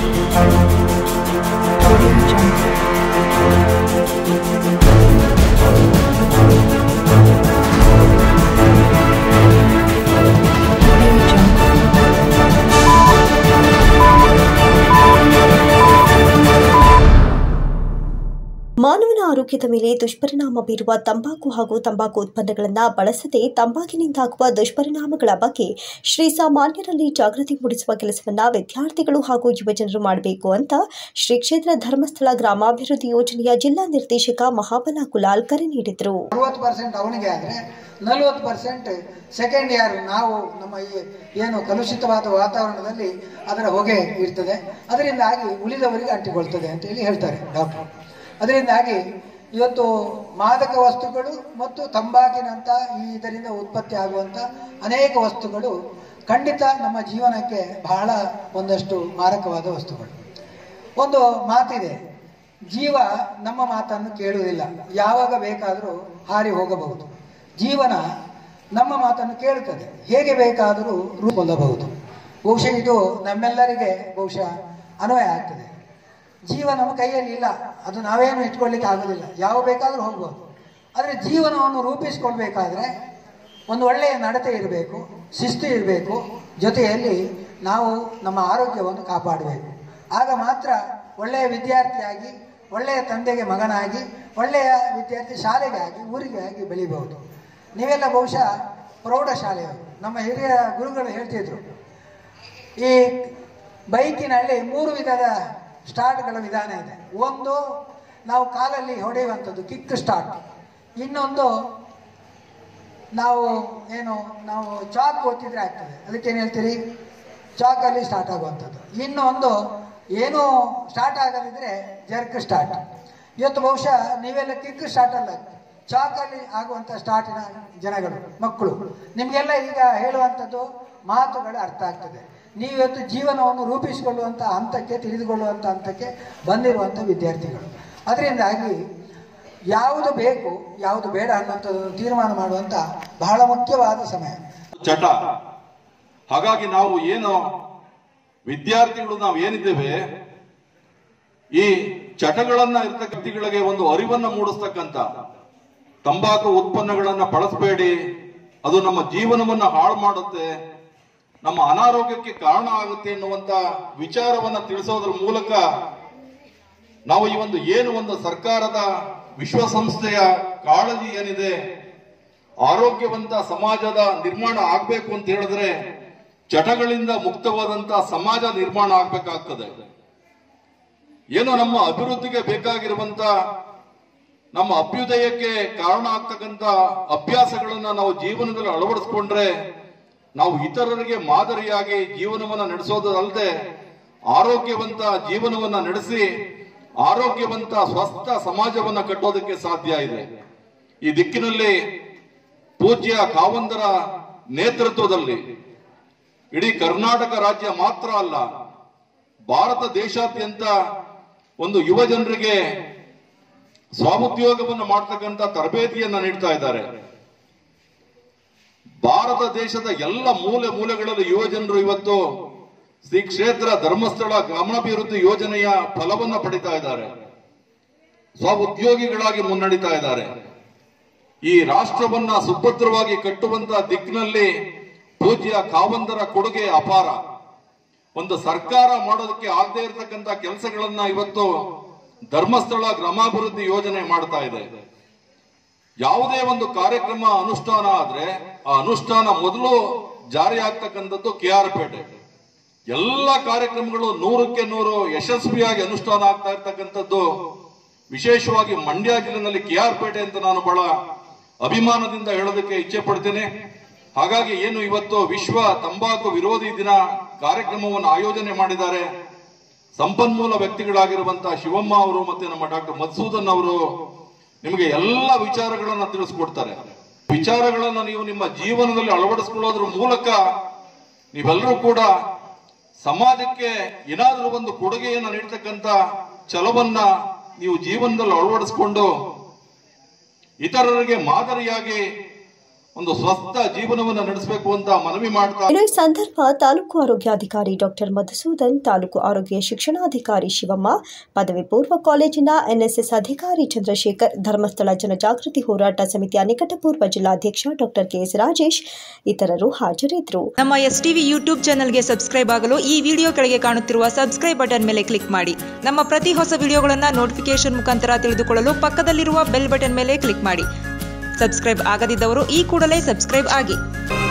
Audio Jungle. Audio Jungle. ಮಾನವನ ಆರೋಗ್ಯದ ಮೇಲೆ ದುಷ್ಪರಿಣಾಮ ಬೀರುವ ತಂಬಾಕು ಹಾಗೂ ತಂಬಾಕು ಉತ್ಪನ್ನಗಳನ್ನು ಬಳಸದೆ ತಂಬಾಕಿನಿಂದಾಗುವ ದುಷ್ಪರಿಣಾಮಗಳ ಬಗ್ಗೆ ಶ್ರೀ ಸಾಮಾನ್ಯರಲ್ಲಿ ಜಾಗೃತಿ ಮೂಡಿಸುವ ಕೆಲಸವನ್ನ ವಿದ್ಯಾರ್ಥಿಗಳು ಹಾಗೂ ಯುವಜನರು ಮಾಡಬೇಕು ಅಂತ ಶ್ರೀ ಕ್ಷೇತ್ರ ಧರ್ಮಸ್ಥಳ ಗ್ರಾಮಾಭಿವೃದ್ಧಿ ಯೋಜನೆಯ ಜಿಲ್ಲಾ ನಿರ್ದೇಶಕ ಮಹಾಬಲ ಕುಲಾಲ್ ಕರೆ ನೀಡಿದರು ಅರವತ್ತು ಪರ್ಸೆಂಟ್ ಅವನಿಗೆ ಆದರೆ ನಲವತ್ತು ಪರ್ಸೆಂಟ್ ಸೆಕೆಂಡ್ ಇಯರ್ ನಾವು ನಮ್ಮ ಈ ಏನು ಕಲುಷಿತವಾದ ವಾತಾವರಣದಲ್ಲಿ ಅದರ ಹೊಗೆ ಇರ್ತದೆ ಅದರಿಂದಾಗಿ ಉಳಿದವರಿಗೆ ಅಂಟಿಕೊಳ್ತದೆ ಅಂತ ಹೇಳಿ ಹೇಳ್ತಾರೆ ಡಾಕ್ಟರ್ ಅದರಿಂದಾಗಿ ಇವತ್ತು ಮಾದಕ ವಸ್ತುಗಳು ಮತ್ತು ತಂಬಾಕಿನಂಥ ಈ ಇದರಿಂದ ಉತ್ಪತ್ತಿ ಆಗುವಂಥ ಅನೇಕ ವಸ್ತುಗಳು ಖಂಡಿತ ನಮ್ಮ ಜೀವನಕ್ಕೆ ಬಹಳ ಒಂದಷ್ಟು ಮಾರಕವಾದ ವಸ್ತುಗಳು ಒಂದು ಮಾತಿದೆ ಜೀವ ನಮ್ಮ ಮಾತನ್ನು ಕೇಳುವುದಿಲ್ಲ ಯಾವಾಗ ಬೇಕಾದರೂ ಹಾರಿ ಹೋಗಬಹುದು ಜೀವನ ನಮ್ಮ ಮಾತನ್ನು ಕೇಳುತ್ತದೆ ಹೇಗೆ ಬೇಕಾದರೂ ರೂಪೊಂದಬಹುದು ಬಹುಶಃ ಇದು ನಮ್ಮೆಲ್ಲರಿಗೆ ಬಹುಶಃ ಅನ್ವಯ ಆಗ್ತದೆ ಜೀವ ನಮ್ಮ ಕೈಯಲ್ಲಿ ಇಲ್ಲ ಅದು ನಾವೇನು ಇಟ್ಕೊಳ್ಳಿಕ್ಕೆ ಆಗೋದಿಲ್ಲ ಯಾವ ಬೇಕಾದರೂ ಹೋಗ್ಬೋದು ಆದರೆ ಜೀವನವನ್ನು ರೂಪಿಸ್ಕೊಳ್ಬೇಕಾದ್ರೆ ಒಂದು ಒಳ್ಳೆಯ ನಡತೆ ಇರಬೇಕು ಶಿಸ್ತು ಇರಬೇಕು ಜೊತೆಯಲ್ಲಿ ನಾವು ನಮ್ಮ ಆರೋಗ್ಯವನ್ನು ಕಾಪಾಡಬೇಕು ಆಗ ಮಾತ್ರ ಒಳ್ಳೆಯ ವಿದ್ಯಾರ್ಥಿಯಾಗಿ ಒಳ್ಳೆಯ ತಂದೆಗೆ ಮಗನಾಗಿ ಒಳ್ಳೆಯ ವಿದ್ಯಾರ್ಥಿ ಶಾಲೆಗೆ ಆಗಿ ಊರಿಗೆ ಆಗಿ ಬೆಳಿಬಹುದು ನೀವೆಲ್ಲ ಬಹುಶಃ ಪ್ರೌಢಶಾಲೆಯವರು ನಮ್ಮ ಹಿರಿಯ ಗುರುಗಳು ಹೇಳ್ತಿದ್ರು ಈ ಬೈಕಿನಲ್ಲಿ ಮೂರು ವಿಧದ ಸ್ಟಾರ್ಟ್ಗಳ ವಿಧಾನ ಇದೆ ಒಂದು ನಾವು ಕಾಲಲ್ಲಿ ಹೊಡೆಯುವಂಥದ್ದು ಕಿಕ್ ಸ್ಟಾರ್ಟ್ ಇನ್ನೊಂದು ನಾವು ಏನು ನಾವು ಚಾಕ್ ಓದ್ತಿದ್ರೆ ಆಗ್ತದೆ ಅದಕ್ಕೇನು ಹೇಳ್ತೀರಿ ಚಾಕಲ್ಲಿ ಸ್ಟಾರ್ಟ್ ಆಗುವಂಥದ್ದು ಇನ್ನೊಂದು ಏನೂ ಸ್ಟಾರ್ಟ್ ಆಗದಿದ್ರೆ ಜರ್ಕ್ ಸ್ಟಾರ್ಟ್ ಇವತ್ತು ಬಹುಶಃ ನೀವೆಲ್ಲ ಕಿಕ್ ಸ್ಟಾರ್ಟ್ ಅಲ್ಲ ಚಾಕಲ್ಲಿ ಆಗುವಂಥ ಸ್ಟಾರ್ಟಿನ ಜನಗಳು ಮಕ್ಕಳು ನಿಮಗೆಲ್ಲ ಈಗ ಹೇಳುವಂಥದ್ದು ಮಾತುಗಳು ಅರ್ಥ ಆಗ್ತದೆ ನೀವು ಇವತ್ತು ಜೀವನವನ್ನು ರೂಪಿಸಿಕೊಳ್ಳುವಂಥ ಹಂತಕ್ಕೆ ತಿಳಿದುಕೊಳ್ಳುವಂಥ ಹಂತಕ್ಕೆ ಬಂದಿರುವಂಥ ವಿದ್ಯಾರ್ಥಿಗಳು ಅದರಿಂದಾಗಿ ಯಾವುದು ಬೇಕು ಯಾವುದು ಬೇಡ ಅನ್ನುವಂಥದ್ದನ್ನು ತೀರ್ಮಾನ ಮಾಡುವಂಥ ಬಹಳ ಮುಖ್ಯವಾದ ಸಮಯ ಚಟ ಹಾಗಾಗಿ ನಾವು ಏನು ವಿದ್ಯಾರ್ಥಿಗಳು ನಾವು ಏನಿದ್ದೇವೆ ಈ ಚಟಗಳನ್ನ ಇರ್ತಕ್ಕ ವ್ಯಕ್ತಿಗಳಿಗೆ ಒಂದು ಅರಿವನ್ನ ಮೂಡಿಸ್ತಕ್ಕಂತ ತಂಬಾಕು ಉತ್ಪನ್ನಗಳನ್ನ ಬಳಸಬೇಡಿ ಅದು ನಮ್ಮ ಜೀವನವನ್ನ ಹಾಳು ಮಾಡುತ್ತೆ ನಮ್ಮ ಅನಾರೋಗ್ಯಕ್ಕೆ ಕಾರಣ ಆಗುತ್ತೆ ಎನ್ನುವಂತ ವಿಚಾರವನ್ನ ತಿಳಿಸೋದ್ರ ಮೂಲಕ ನಾವು ಈ ಒಂದು ಏನು ಒಂದು ಸರ್ಕಾರದ ವಿಶ್ವಸಂಸ್ಥೆಯ ಕಾಳಜಿ ಏನಿದೆ ಆರೋಗ್ಯವಂತ ಸಮಾಜದ ನಿರ್ಮಾಣ ಆಗ್ಬೇಕು ಅಂತ ಹೇಳಿದ್ರೆ ಚಟಗಳಿಂದ ಮುಕ್ತವಾದಂತ ಸಮಾಜ ನಿರ್ಮಾಣ ಆಗ್ಬೇಕಾಗ್ತದೆ ಏನು ನಮ್ಮ ಅಭಿವೃದ್ಧಿಗೆ ಬೇಕಾಗಿರುವಂತ ನಮ್ಮ ಅಭ್ಯುದಯಕ್ಕೆ ಕಾರಣ ಆಗ್ತಕ್ಕಂತ ಅಭ್ಯಾಸಗಳನ್ನ ನಾವು ಜೀವನದಲ್ಲಿ ಅಳವಡಿಸ್ಕೊಂಡ್ರೆ ನಾವು ಇತರರಿಗೆ ಮಾದರಿಯಾಗಿ ಜೀವನವನ್ನ ನಡೆಸೋದಲ್ಲದೆ ಆರೋಗ್ಯವಂತ ಜೀವನವನ್ನ ನಡೆಸಿ ಆರೋಗ್ಯವಂತ ಸ್ವಸ್ಥ ಸಮಾಜವನ್ನ ಕಟ್ಟೋದಕ್ಕೆ ಸಾಧ್ಯ ಇದೆ ಈ ದಿಕ್ಕಿನಲ್ಲಿ ಪೂಜ್ಯ ಕಾವಂದರ ನೇತೃತ್ವದಲ್ಲಿ ಇಡೀ ಕರ್ನಾಟಕ ರಾಜ್ಯ ಮಾತ್ರ ಅಲ್ಲ ಭಾರತ ದೇಶಾದ್ಯಂತ ಒಂದು ಯುವ ಜನರಿಗೆ ಸ್ವಾಮುದ್ಯೋಗವನ್ನು ಮಾಡ್ತಕ್ಕಂಥ ತರಬೇತಿಯನ್ನ ನೀಡ್ತಾ ಇದ್ದಾರೆ ಭಾರತ ದೇಶದ ಎಲ್ಲ ಮೂಲೆ ಮೂಲೆಗಳಲ್ಲಿ ಯುವ ಜನರು ಇವತ್ತು ಶ್ರೀ ಕ್ಷೇತ್ರ ಧರ್ಮಸ್ಥಳ ಗ್ರಾಮಾಭಿವೃದ್ಧಿ ಯೋಜನೆಯ ಫಲವನ್ನ ಪಡಿತಾ ಇದ್ದಾರೆ ಸ್ವಉದ್ಯೋಗಿಗಳಾಗಿ ಮುನ್ನಡೀತಾ ಇದ್ದಾರೆ ಈ ರಾಷ್ಟ್ರವನ್ನ ಸುಭದ್ರವಾಗಿ ಕಟ್ಟುವಂತ ದಿಕ್ಕಿನಲ್ಲಿ ಪೂಜ್ಯ ಕಾವಂದರ ಕೊಡುಗೆ ಅಪಾರ ಒಂದು ಸರ್ಕಾರ ಮಾಡೋದಕ್ಕೆ ಆಗದೆ ಇರತಕ್ಕಂತ ಕೆಲಸಗಳನ್ನ ಇವತ್ತು ಧರ್ಮಸ್ಥಳ ಗ್ರಾಮಾಭಿವೃದ್ಧಿ ಯೋಜನೆ ಮಾಡ್ತಾ ಇದೆ ಯಾವುದೇ ಒಂದು ಕಾರ್ಯಕ್ರಮ ಅನುಷ್ಠಾನ ಆದ್ರೆ ಆ ಅನುಷ್ಠಾನ ಮೊದಲು ಜಾರಿ ಆಗ್ತಕ್ಕಂಥದ್ದು ಕೆ ಆರ್ ಪೇಟೆ ಎಲ್ಲ ಕಾರ್ಯಕ್ರಮಗಳು ನೂರಕ್ಕೆ ನೂರು ಯಶಸ್ವಿಯಾಗಿ ಅನುಷ್ಠಾನ ಆಗ್ತಾ ಇರ್ತಕ್ಕಂಥದ್ದು ವಿಶೇಷವಾಗಿ ಮಂಡ್ಯ ಜಿಲ್ಲೆನಲ್ಲಿ ಕೆ ಆರ್ ಪೇಟೆ ಅಂತ ನಾನು ಬಹಳ ಅಭಿಮಾನದಿಂದ ಹೇಳೋದಕ್ಕೆ ಇಚ್ಛೆ ಪಡ್ತೇನೆ ಹಾಗಾಗಿ ಏನು ಇವತ್ತು ವಿಶ್ವ ತಂಬಾಕು ವಿರೋಧಿ ದಿನ ಕಾರ್ಯಕ್ರಮವನ್ನು ಆಯೋಜನೆ ಮಾಡಿದ್ದಾರೆ ಸಂಪನ್ಮೂಲ ವ್ಯಕ್ತಿಗಳಾಗಿರುವಂತಹ ಶಿವಮ್ಮ ಅವರು ಮತ್ತೆ ನಮ್ಮ ಡಾಕ್ಟರ್ ಮಧುಸೂದನ್ ಅವರು ನಿಮಗೆ ಎಲ್ಲ ವಿಚಾರಗಳನ್ನ ತಿಳಿಸ್ಕೊಡ್ತಾರೆ ವಿಚಾರಗಳನ್ನ ನೀವು ನಿಮ್ಮ ಜೀವನದಲ್ಲಿ ಅಳವಡಿಸ್ಕೊಳ್ಳೋದ್ರ ಮೂಲಕ ನೀವೆಲ್ಲರೂ ಕೂಡ ಸಮಾಜಕ್ಕೆ ಏನಾದರೂ ಒಂದು ಕೊಡುಗೆಯನ್ನು ನೀಡ್ತಕ್ಕಂಥ ಛಲವನ್ನ ನೀವು ಜೀವನದಲ್ಲಿ ಅಳವಡಿಸ್ಕೊಂಡು ಇತರರಿಗೆ ಮಾದರಿಯಾಗಿ ಒಂದು ಸ್ವಸ್ಥ ಜೀವನವನ್ನು ನಡೆಸಬೇಕು ಅಂತ ಮನವಿ ಮಾಡ್ತಾ ಇನ್ನು ಈ ಸಂದರ್ಭ ತಾಲೂಕು ಆರೋಗ್ಯಾಧಿಕಾರಿ ಡಾಕ್ಟರ್ ಮಧುಸೂದನ್ ತಾಲೂಕು ಆರೋಗ್ಯ ಶಿಕ್ಷಣಾಧಿಕಾರಿ ಶಿವಮ್ಮ ಪದವಿ ಪೂರ್ವ ಕಾಲೇಜಿನ ಎನ್ಎಸ್ಎಸ್ ಅಧಿಕಾರಿ ಚಂದ್ರಶೇಖರ್ ಧರ್ಮಸ್ಥಳ ಜನಜಾಗೃತಿ ಹೋರಾಟ ಸಮಿತಿಯ ನಿಕಟಪೂರ್ವ ಜಿಲ್ಲಾಧ್ಯಕ್ಷ ಡಾಕ್ಟರ್ ಕೆಎಸ್ ರಾಜೇಶ್ ಇತರರು ಹಾಜರಿದ್ದರು ನಮ್ಮ ಎಸ್ ಟಿವಿ ಯೂಟ್ಯೂಬ್ ಚಾನಲ್ಗೆ ಸಬ್ಸ್ಕ್ರೈಬ್ ಆಗಲು ಈ ವಿಡಿಯೋ ಕೆಳಗೆ ಕಾಣುತ್ತಿರುವ ಸಬ್ಸ್ಕ್ರೈಬ್ ಬಟನ್ ಮೇಲೆ ಕ್ಲಿಕ್ ಮಾಡಿ ನಮ್ಮ ಪ್ರತಿ ಹೊಸ ವಿಡಿಯೋಗಳನ್ನು ನೋಟಿಫಿಕೇಶನ್ ಮುಖಾಂತರ ತಿಳಿದುಕೊಳ್ಳಲು ಪಕ್ಕದಲ್ಲಿರುವ ಬೆಲ್ ಬಟನ್ ಮೇಲೆ ಕ್ಲಿಕ್ ಮಾಡಿ ಸಬ್ಸ್ಕ್ರೈಬ್ ಆಗದಿದ್ದವರು ಈ ಕೂಡಲೇ ಸಬ್ಸ್ಕ್ರೈಬ್ ಆಗಿ